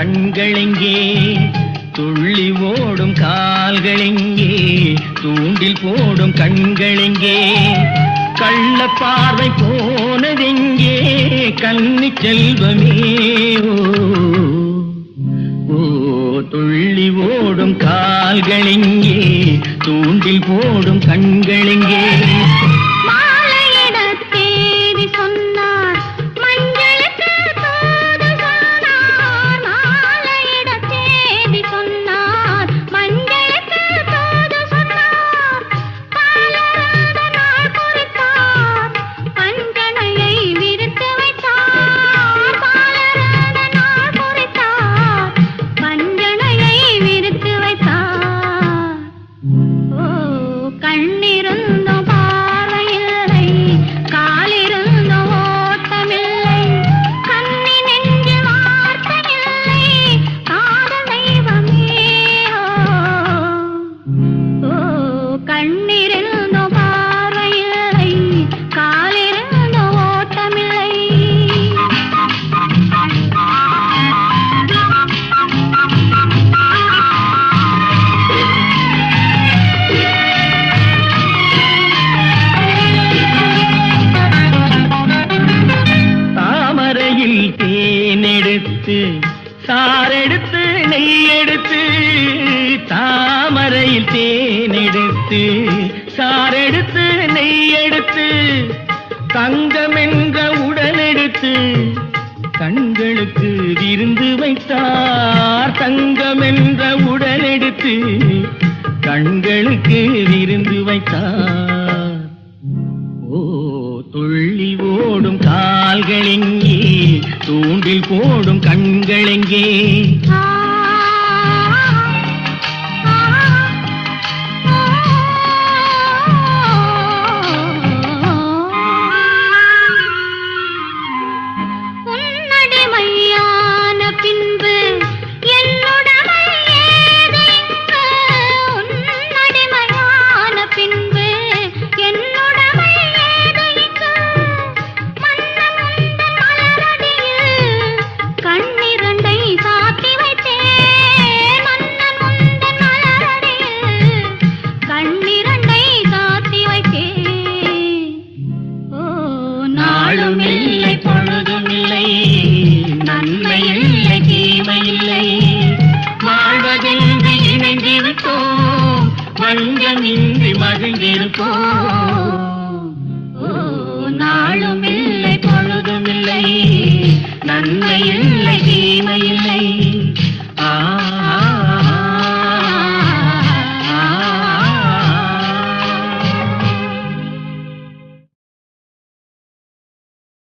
கண்களெங்கே துள்ளி ஓடும் கால்களெங்கே தூண்டில் போடும் கண்களெங்கே கள்ள பார்வை போனதெங்கே கன்னி செல்வமே ஓ ஓ துள்ளி ஓடும் கால்களெங்கே தூண்டில் போடும் கண்களெங்கே மாலையிட தேதி சொன்னார் மஞ்சளுக்கு தூது சொன்னார் மாலையிட தேதி சொன்னார் மஞ்சளுக்கு தூது சொன்னார் பாலராத நாள் குறித்தார் பஞ்சனையை விரித்து வைத்தார் பாலராத நாள் குறித்தார் பஞ்சனையை விரித்து வைத்தார் ஓ கண்ணிருந்தும் பார்வையில்லை காலிருந்தும் ஓட்டமில்லை கண்ணி நெஞ்சில் வார்த்தையில்லை காதல் தெய்வமே ஓ கண்ணிருந்தும் பார்வையில்லை காலிருந்தும் ஓட்டமில்லை தாமரையில் தேனெடுத்து சாரெடுத்து நெய்யெடுத்து தாமரையில் தேனெடுத்து சாரெடுத்து நெய்யெடுத்து தங்கம் என்ற உடலெடுத்து கண்களுக்கு விருந்து வைத்தார் தங்கம் என்ற உடலெடுத்து கண்களுக்கு விருந்து வைத்தார் ஓ துள்ளி ஓடும் கால்களெங்கே தூண்டில் போடும் கண்களெங்கே ஆ உன்னடிமையான பின்பு என்னுடமை ஏது இங்கு? உன்னடிமையான பின்பு என்னுடமை ஏது இங்கு? மன்னன் உந்தன் மலரடியில் கண்ணிரண்டை சாத்தி வைத்தேன் மன்னன் உந்தன் மலரடியில் கண்ணிரண்டை சாத்தி வைத்தேன் ஓ நாளும் இல்லை பொழுதும் இல்லை நன்மை இல்லை தீமை இல்லை வாழ்வதென்று இணைந்து விட்டோம் வஞ்சமின்றி மகிழ்ந்திருப்போம் ஓ நாளும் இல்லை பொழுதும் இல்லை நன்மை இல்லை தீமை இல்லை